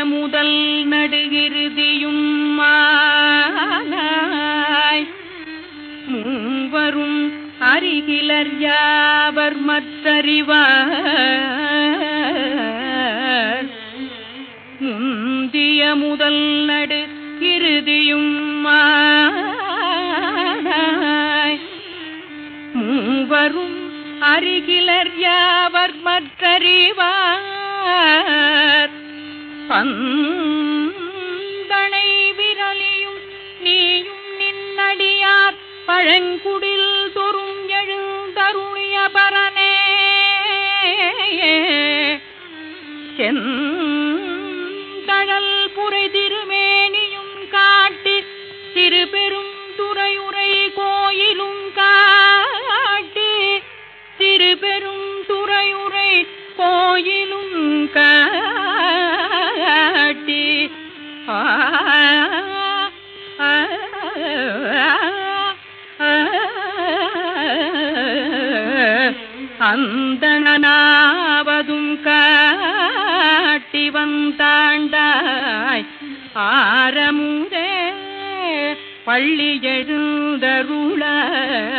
முதல் நடுகிருதியும் மாலாய் மூவரும் அருகிலர் யாவர் மற்றறிவார் முந்திய முதல் நடு இறுதியும் மாலாய் மூவரும் அருகிலர் யாவர் மற்றறிவார் பந்தனை விரலியும் நீயும் நின்னடியார் பழங்குடில் தொறும் எழுந்தருளிய பரனே செந்தழல் புரை திருமேனியும் காட்டி திருபெரும் துறையுரை கோயிலும் காட்டி திருபெரும் துறையுரை கோயிலும் காட்டி ஆ ஆ, ஆ, அந்தணனாவதும் காட்டி வந்தாண்டாய் ஆரமுதே பள்ளி எழுந்தருள